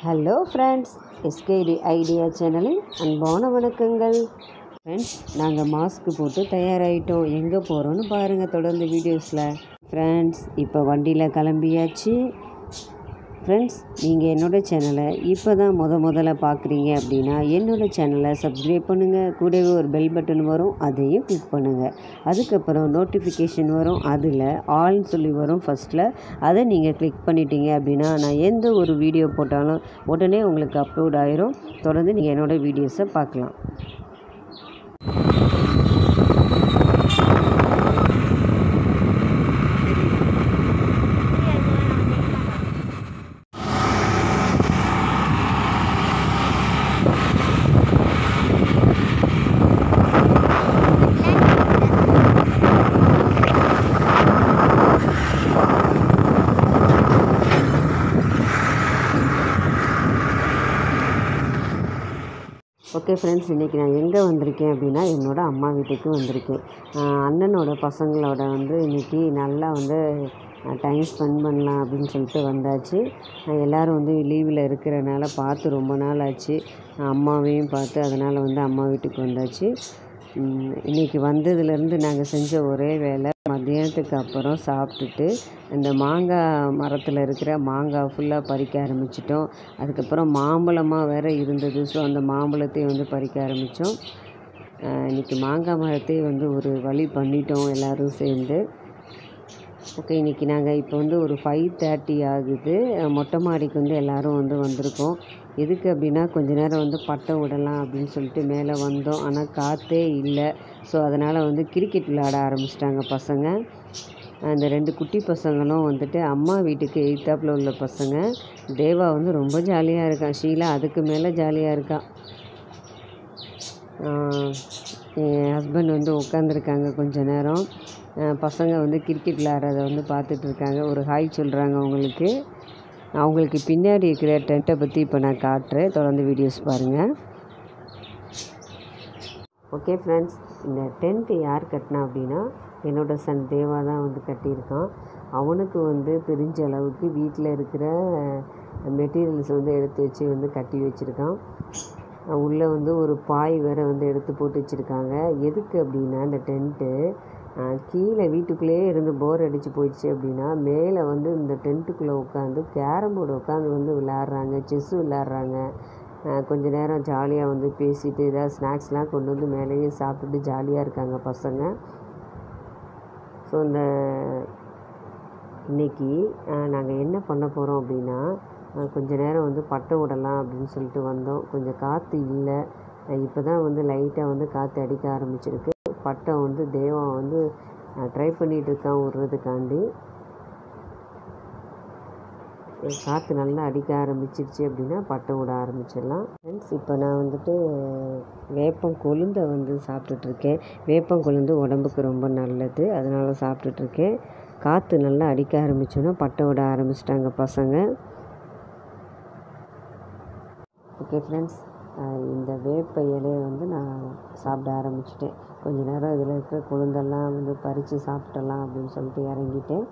hello friends SKD idea சேனலின் அன்பான வணக்கங்கள் ஃப்ரெண்ட்ஸ் நாங்கள் மாஸ்க் போட்டு தயாராகிட்டோம் எங்கே போகிறோன்னு பாருங்கள் தொடர்ந்து வீடியோஸில் ஃப்ரெண்ட்ஸ் இப்போ வண்டியில் கிளம்பியாச்சு ஃப்ரெண்ட்ஸ் நீங்கள் என்னோடய சேனலை இப்போ தான் முத முதல்ல பார்க்குறீங்க அப்படின்னா என்னோடய சேனலை சப்ஸ்கிரைப் பண்ணுங்கள் கூடவே ஒரு பெல் பட்டன் வரும் அதையும் கிளிக் பண்ணுங்கள் அதுக்கப்புறம் நோட்டிஃபிகேஷன் வரும் அதில் ஆல்னு சொல்லி வரும் ஃபஸ்ட்டில் அதை நீங்கள் கிளிக் பண்ணிட்டீங்க அப்படின்னா நான் எந்த ஒரு வீடியோ போட்டாலும் உடனே உங்களுக்கு அப்லோட் ஆயிரும் தொடர்ந்து நீங்கள் என்னோடய வீடியோஸை பார்க்கலாம் ஓகே ஃப்ரெண்ட்ஸ் இன்றைக்கி நான் எங்கே வந்திருக்கேன் அப்படின்னா என்னோடய அம்மா வீட்டுக்கு வந்திருக்கேன் ஆஹ் அண்ணனோட பசங்களோட வந்து இன்றைக்கி நல்லா வந்து டைம் ஸ்பெண்ட் பண்ணலாம் அப்படின்னு சொல்லிட்டு வந்தாச்சு ஆஹ் எல்லோரும் வந்து லீவில் இருக்கிறனால பார்த்து ரொம்ப நாள் ஆச்சு அம்மாவையும் பார்த்து அதனால் வந்து அம்மா வீட்டுக்கு வந்தாச்சு உம், இன்னைக்கு வந்ததுலேருந்து நாங்கள் செஞ்ச ஒரே வேலை மத்தியானத்துக்கு அப்புறம் சாப்பிட்டுட்டு இந்த மாங்காய் மரத்தில் இருக்கிற மாங்காய் ஃபுல்லாக பறிக்க ஆரம்பிச்சிட்டோம் அதுக்கப்புறம் மாம்பழமாக வேற இருந்தது ஸோ அந்த மாம்பழத்தையும் வந்து பறிக்க ஆரம்பித்தோம் இன்றைக்கி மாங்காய் மரத்தை வந்து ஒரு வழி பண்ணிட்டோம் எல்லோரும் சேர்ந்து ஓகே இன்றைக்கி நாங்கள் இப்போ வந்து ஒரு ஃபைவ் தேர்ட்டி ஆகுது அஹ் மொட்டை மாடிக்கு வந்து எல்லோரும் வந்து வந்திருக்கோம் எதுக்கு அப்படின்னா கொஞ்ச நேரம் வந்து பட்டம் விடலாம் அப்படின்னு சொல்லிட்டு மேலே வந்தோம் ஆனால் காற்றே இல்லை ஸோ அதனால் வந்து கிரிக்கெட் விளையாட ஆரம்பிச்சிட்டாங்க பசங்க அந்த ரெண்டு குட்டி பசங்களும் வந்துட்டு அம்மா வீட்டுக்கு எய்த்தாப்பில் உள்ள பசங்க தேவா வந்து ரொம்ப ஜாலியாக இருக்கான் ஷீலா அதுக்கு மேலே ஜாலியாக இருக்கா ஆஹ் என் ஹஸ்பண்ட் வந்து உட்காந்துருக்காங்க கொஞ்ச நேரம் ஆஹ் பசங்க வந்து கிரிக்கெட் விளையாடுறத வந்து பார்த்துட்டு இருக்காங்க ஒரு ஹாய் சொல்கிறாங்க அவங்களுக்கு அவங்களுக்கு பின்னாடி இருக்கிற டென்ட்டை பற்றி இப்போ நான் காட்டுறேன் தொடர்ந்து வீடியோஸ் பாருங்கள் ஓகே ஃப்ரெண்ட்ஸ் இந்த டென்ட்டு யார் கட்டினா அப்படின்னா என்னோட சன் தேவா தான் வந்து கட்டியிருக்கான் அவனுக்கு வந்து தெரிஞ்ச அளவுக்கு வீட்டில் இருக்கிற மெட்டீரியல்ஸ் வந்து எடுத்து வச்சு வந்து கட்டி வச்சுருக்கான் உள்ளே வந்து ஒரு பாய் வேறு வந்து எடுத்து போட்டு வச்சுருக்காங்க எதுக்கு அப்படின்னா இந்த டென்ட்டு கீழே வீட்டுக்குள்ளேயே இருந்து போர் அடித்து போயிடுச்சு அப்படின்னா மேலே வந்து இந்த டென்ட்டுக்குள்ளே உட்காந்து கேரம் போர்டு உட்காந்து வந்து விளையாடுறாங்க செஸ்ஸு விளையாடுறாங்க அஹ் கொஞ்ச நேரம் ஜாலியாக வந்து பேசிட்டு ஏதாவது ஸ்நாக்ஸ்லாம் கொண்டு வந்து மேலேயே சாப்பிட்டுட்டு ஜாலியாக இருக்காங்க பசங்க ஸோ இந்த இன்னைக்கு நாங்கள் என்ன பண்ண போகிறோம் அப்படின்னா அஹ் கொஞ்ச நேரம் வந்து பட்டம் விடலாம் அப்படின்னு சொல்லிட்டு வந்தோம் கொஞ்சம் காற்று இல்லை இப்போ தான் வந்து லைட்டாக வந்து காற்று அடிக்க ஆரம்பிச்சிருக்கு பட்டம் வந்து தேவா வந்து ட்ரை பண்ணிகிட்டு இருக்கான் விடுறதுக்காண்டி காற்று நல்லா அடிக்க ஆரம்பிச்சிருச்சு அப்படின்னா பட்டம் விட ஆரம்பிச்சிடலாம் ஃப்ரெண்ட்ஸ் இப்போ நான் வந்துட்டு வேப்பம் கொழுந்தை வந்து சாப்பிட்டுட்ருக்கேன் வேப்பம் கொழுந்து உடம்புக்கு ரொம்ப நல்லது அதனால் சாப்பிட்டுட்ருக்கேன் காற்று நல்லா அடிக்க ஆரம்பிச்சோன்னா பட்டம் விட ஆரம்பிச்சிட்டாங்க பசங்க ஓகே ஃப்ரெண்ட்ஸ் இந்த வேப்ப இலையை வந்து நான் சாப்பிட ஆரம்பிச்சிட்டேன் கொஞ்ச நேரம் இதில் இருக்கிற கொழுந்தெல்லாம் வந்து பறித்து சாப்பிட்டலாம் அப்படின்னு சொல்லிட்டு இறங்கிட்டேன்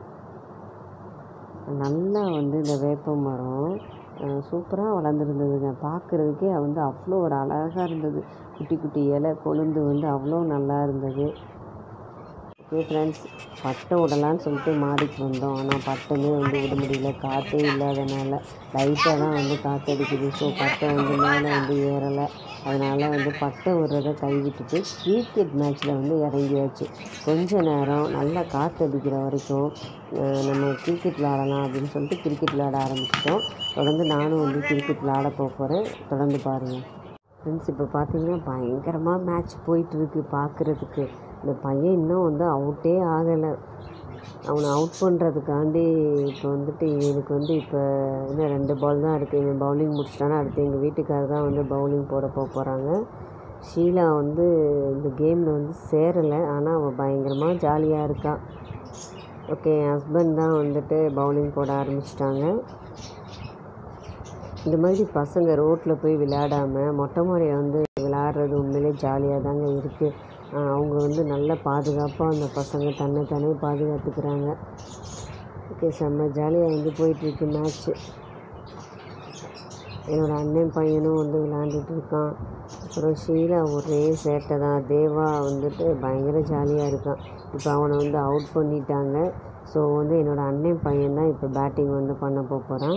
நல்லா வந்து இந்த வேப்ப மரம் சூப்பராக வளர்ந்துருந்ததுங்க பார்க்குறதுக்கே வந்து அவ்வளோ ஒரு அழகாக இருந்தது குட்டி குட்டி இலை கொழுந்து வந்து அவ்வளோ நல்லா இருந்தது ஓகே ஃப்ரெண்ட்ஸ் பட்டம் விடலான்னு சொல்லிட்டு மாடிக்கு வந்தோம் ஆனால் பட்டமே வந்து விட முடியல காற்றே இல்லாதனால லைட்டாக தான் வந்து காற்றடிக்குது ஸோ பட்டம் வந்து மேலே வந்து ஏறலை அதனால் வந்து பட்டம் விடுறத கைவிட்டுட்டு கிரிக்கெட் மேட்ச்சில் வந்து இறங்கியாச்சு கொஞ்ச நேரம் நல்லா காற்றடிக்கிற வரைக்கும் அஹ் நம்ம கிரிக்கெட் விளாடலாம் அப்படின்னு சொல்லிட்டு கிரிக்கெட் விளாட ஆரம்பிச்சிட்டோம் தொடர்ந்து நானும் வந்து கிரிக்கெட் விளாட போக போகிறேன் தொடர்ந்து பாருங்கள் ஃப்ரெண்ட்ஸ் இப்போ பார்த்தீங்கன்னா பயங்கரமாக மேட்ச் போயிட்டுருக்கு பார்க்குறதுக்கு இந்த பையன் இன்னும் வந்து அவுட்டே ஆகலை அவனை அவுட் பண்ணுறதுக்காண்டி இப்போ வந்துட்டு இவனுக்கு வந்து இப்போ இன்னும் ரெண்டு பால் தான் இருக்குது இவன் பவுலிங் முடிச்சிட்டானா அடுத்து எங்கள் வீட்டுக்காரர் தான் வந்து பவுலிங் போட போக போகிறாங்க ஷீலா வந்து இந்த கேமில் வந்து சேரலை ஆனால் அவள் பயங்கரமாக ஜாலியாக இருக்கா ஓகே என் ஹஸ்பண்ட் தான் வந்துட்டு பவுலிங் போட ஆரம்பிச்சிட்டாங்க இந்த மாதிரி பசங்க ரோட்டில் போய் விளையாடாமல் மொட்டை மாடியில் வந்து விளையாடுறது உண்மையிலே ஜாலியாக தாங்க இருக்குது அவங்க வந்து நல்ல பாதுகாப்பாக அந்த பசங்க தன்னை தானே பாதுகாத்துக்கிறாங்க ஓகே செம்ம ஜாலியாக வந்து போயிட்டுருக்கு மேட்ச்சு என்னோடய அண்ணன் பையனும் வந்து விளாண்டுட்டு இருக்கான் அப்புறம் ஷீலா ஒரே சேட்டை தான் தேவா வந்துட்டு பயங்கர ஜாலியாக இருக்கான் இப்போ அவனை வந்து அவுட் பண்ணிட்டாங்க ஸோ வந்து என்னோடய அண்ணன் பையன் தான் இப்போ பேட்டிங் வந்து பண்ண போகிறான்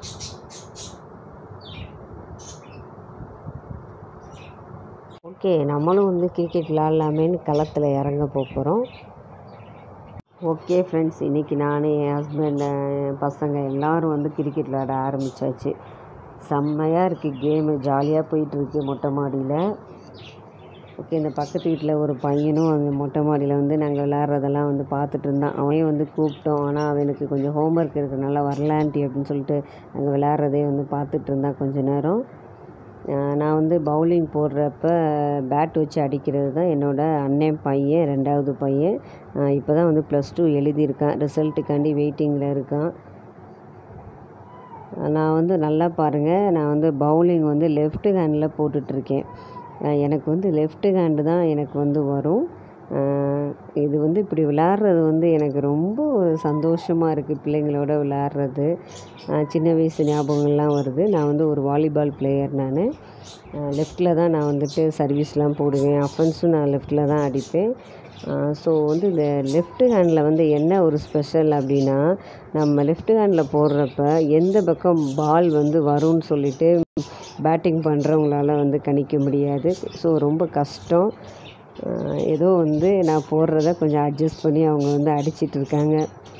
ஓகே நம்மளும் வந்து கிரிக்கெட் விளாட்லாமேன்னு களத்தில் இறங்க போகிறோம் ஓகே ஃப்ரெண்ட்ஸ் இன்றைக்கி நான் என் ஹஸ்பண்ட் என் பசங்க எல்லோரும் வந்து கிரிக்கெட் விளையாட ஆரம்பித்தாச்சு செம்மையாக இருக்குது கேமு ஜாலியாக போயிட்டுருக்கு மொட்டை மாடியில் ஓகே இந்த பக்கத்து வீட்டில் ஒரு பையனும் அந்த மொட்டை மாடியில் வந்து நாங்கள் விளாட்றதெல்லாம் வந்து பார்த்துட்டு இருந்தான் அவனையும் வந்து கூப்பிட்டோம் ஆனால் அவனுக்கு கொஞ்சம் ஹோம்ஒர்க் இருக்கிறனால வரலான்ட்டி அப்படின்னு சொல்லிட்டு நாங்கள் விளாட்றதே வந்து பார்த்துட்டு இருந்தான் கொஞ்ச நேரம் நான் வந்து பவுலிங் போடுறப்ப பேட் வச்சு அடிக்கிறது தான் என்னோடய அண்ணன் பையன் ரெண்டாவது பையன் இப்போ தான் வந்து ப்ளஸ் டூ எழுதியிருக்கான் ரிசல்ட்டுக்காண்டி வெயிட்டிங்கில் இருக்கான் நான் வந்து நல்லா பாருங்கள் நான் வந்து பவுலிங் வந்து லெஃப்ட் ஹேண்டில் போட்டுட்ருக்கேன் எனக்கு வந்து லெஃப்ட் ஹேண்டு தான் எனக்கு வந்து வரும் இது வந்து இப்படி விளாட்றது வந்து எனக்கு ரொம்ப சந்தோஷமாக இருக்குது பிள்ளைங்களோட விளாட்றது சின்ன வயசு ஞாபகங்கள்லாம் வருது நான் வந்து ஒரு வாலிபால் பிளேயர் நான் லெஃப்டில் தான் நான் வந்துட்டு சர்வீஸ்லாம் போடுவேன் அஃபென்ஸும் நான் லெஃப்டில் தான் அடிப்பேன் ஸோ வந்து இந்த லெஃப்ட் ஹேண்டில் வந்து என்ன ஒரு ஸ்பெஷல் அப்படின்னா நம்ம லெஃப்ட் ஹேண்டில் போடுறப்ப எந்த பக்கம் பால் வந்து வரும்னு சொல்லிட்டு பேட்டிங் பண்ணுறவங்களால வந்து கணிக்க முடியாது ஸோ ரொம்ப கஷ்டம் ஏதோ வந்து நான் போடுறத கொஞ்சம் அட்ஜஸ்ட் பண்ணி அவங்க வந்து அடிச்சிட்டு இருக்காங்க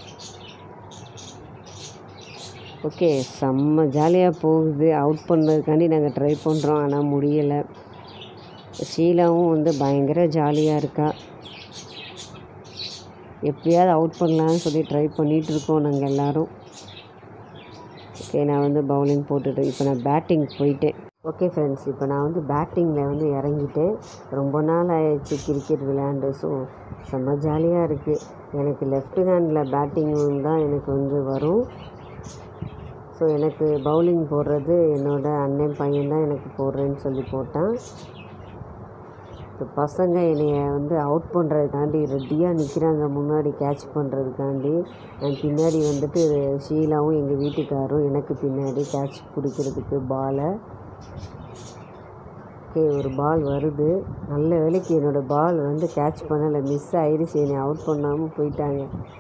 ஓகே செம்ம ஜாலியாக போகுது அவுட் பண்ணதுக்காண்டி நாங்கள் ட்ரை பண்ணுறோம் ஆனால் முடியலை ஷீலாவும் வந்து பயங்கர ஜாலியாக இருக்கா எப்படியாவது அவுட் பண்ணலான்னு சொல்லி ட்ரை பண்ணிகிட்ருக்கோம் நாங்கள் எல்லோரும் ஓகே நான் வந்து பவுலிங் போட்டுட்டு இப்போ நான் பேட்டிங் போயிட்டேன் ஓகே ஃப்ரெண்ட்ஸ் இப்போ நான் வந்து பேட்டிங்கில் வந்து இறங்கிட்டேன் ரொம்ப நாள் ஆயிடுச்சு கிரிக்கெட் விளையாண்டு ஸோ செம்ம ஜாலியாக இருக்குது எனக்கு லெஃப்ட் ஹேண்டில் பேட்டிங் தான் எனக்கு வந்து வரும் ஸோ எனக்கு பவுலிங் போடுறது என்னோடய அண்ணன் பையன் தான் எனக்கு போடுறேன்னு சொல்லி போட்டான் இப்போ பசங்க என்னைய வந்து அவுட் பண்ணுறதுக்காண்டி ரெடியாக நிற்கிறாங்க முன்னாடி கேட்ச் பண்ணுறதுக்காண்டி என் பின்னாடி வந்துட்டு ஷீலாவும் எங்கள் வீட்டுக்காரும் எனக்கு பின்னாடி கேட்ச் பிடிக்கிறதுக்கு பாலை ஓகே ஒரு பால் வருது நல்ல வேலைக்கு என்னோடய பால் வந்து கேட்ச் பண்ணலை மிஸ் ஆயிடுச்சு என்னை அவுட் பண்ணாமல் போயிட்டாங்க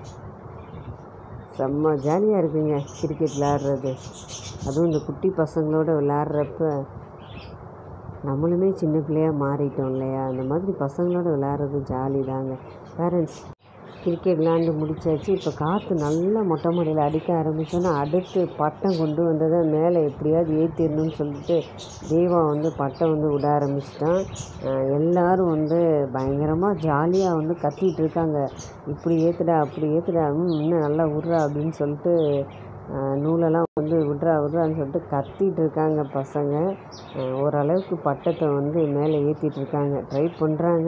செம்ம ஜாலியாக இருக்குங்க கிரிக்கெட் விளாட்றது அதுவும் இந்த குட்டி பசங்களோட விளாட்றப்ப நம்மளுமே சின்ன பிள்ளையாக மாறிட்டோம் இல்லையா அந்த மாதிரி பசங்களோட விளையாடுறது ஜாலி தாங்க பேரண்ட்ஸ் கிரிக்கெட் விளாண்டு முடிச்சாச்சு இப்போ காற்று நல்லா மொட்டை மாடியில் அடிக்க ஆரம்பித்தோன்னா அடுத்து பட்டம் கொண்டு வந்ததை மேலே எப்படியாவது ஏற்றிடணும்னு சொல்லிட்டு தேவா வந்து பட்டம் வந்து விட ஆரம்பிச்சிட்டான் எல்லோரும் வந்து பயங்கரமாக ஜாலியாக வந்து கத்திகிட்டு இருக்காங்க இப்படி ஏற்றுடா அப்படி ஏற்றுடா இன்னும் நல்லா விட்றா அப்படின்னு சொல்லிட்டு நூலெல்லாம் வந்து விட்றா விட்றான்னு சொல்லிட்டு கத்திகிட்டு இருக்காங்க பசங்க ஓரளவுக்கு பட்டத்தை வந்து மேலே ஏற்றிட்டு இருக்காங்க ட்ரை பண்ணுறாங்க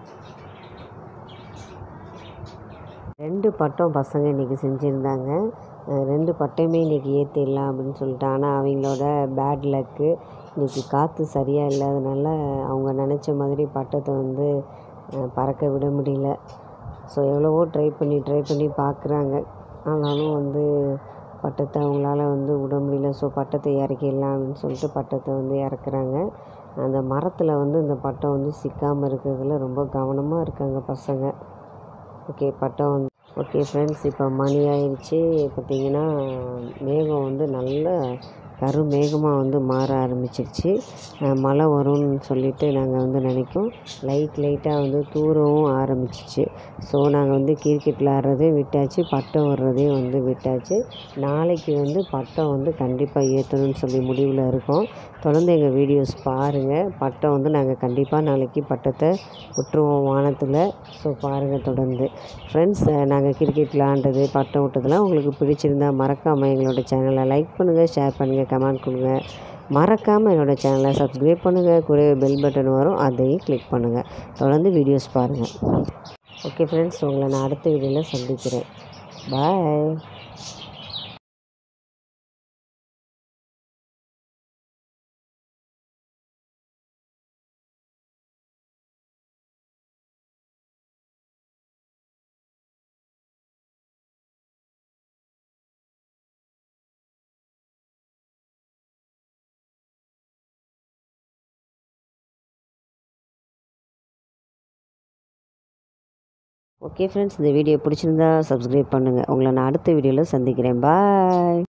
ரெண்டு பட்டம் பசங்க இன்றைக்கி செஞ்சுருந்தாங்க ரெண்டு பட்டையுமே இன்றைக்கி ஏற்றிடலாம் அப்படின்னு சொல்லிட்டு ஆனால் அவங்களோட பேட் லக்கு இன்றைக்கி காற்று சரியாக இல்லாதனால அவங்க நினச்ச மாதிரி பட்டத்தை வந்து பறக்க விட முடியல ஸோ எவ்வளவோ ட்ரை பண்ணி ட்ரை பண்ணி பார்க்குறாங்க ஆனாலும் வந்து பட்டத்தை அவங்களால வந்து விட முடியல ஸோ பட்டத்தை இறக்கிடலாம் அப்படின்னு சொல்லிட்டு பட்டத்தை வந்து இறக்குறாங்க அந்த மரத்தில் வந்து இந்த பட்டம் வந்து சிக்காமல் இருக்கிறதுல ரொம்ப கவனமாக இருக்காங்க பசங்க ஓகே பட்டம் வந்து ஓகே ஃப்ரெண்ட்ஸ் இப்போ மணி ஆயிடுச்சு பார்த்திங்கன்னா மேகம் வந்து நல்ல கருமேகமாக வந்து மாற ஆரம்பிச்சிருச்சு மழை வரும்னு சொல்லிட்டு நாங்கள் வந்து நினைக்கோம் லைட் லைட்டாக வந்து தூரவும் ஆரம்பிச்சிச்சு ஸோ நாங்கள் வந்து கிரிக்கெட் விளாட்றதே விட்டாச்சு பட்டம் வர்றதையும் வந்து விட்டாச்சு நாளைக்கு வந்து பட்டம் வந்து கண்டிப்பாக ஏற்றணும்னு சொல்லி முடிவில் இருக்கோம் தொடர்ந்து எங்கள் வீடியோஸ் பாருங்கள் பட்டம் வந்து நாங்கள் கண்டிப்பாக நாளைக்கு பட்டத்தை விட்டுருவோம் வானத்தில் ஸோ பாருங்கள் தொடர்ந்து ஃப்ரெண்ட்ஸ் நாங்கள் கிரிக்கெட் விளாண்டது பட்டம் விட்டதெல்லாம் உங்களுக்கு பிடிச்சிருந்தா மறக்காமல் எங்களோட சேனலை லைக் பண்ணுங்கள் ஷேர் பண்ணுங்கள் கமெண்ட் கொடுங்க மறக்காமல் என்னோடய சேனலை சப்ஸ்கிரைப் பண்ணுங்கள் கூட பெல் பட்டன் வரும் அதையும் கிளிக் பண்ணுங்கள் தொடர்ந்து வீடியோஸ் பாருங்கள் ஓகே ஃப்ரெண்ட்ஸ் உங்களை நான் அடுத்த வீடியோவில் சந்திக்கிறேன் பாய் ஓகே ஃப்ரெண்ட்ஸ் இந்த வீடியோ பிடிச்சிருந்தா சப்ஸ்கிரைப் பண்ணுங்கள் உங்களை நான் அடுத்த வீடியோவில் சந்திக்கிறேன் பாய்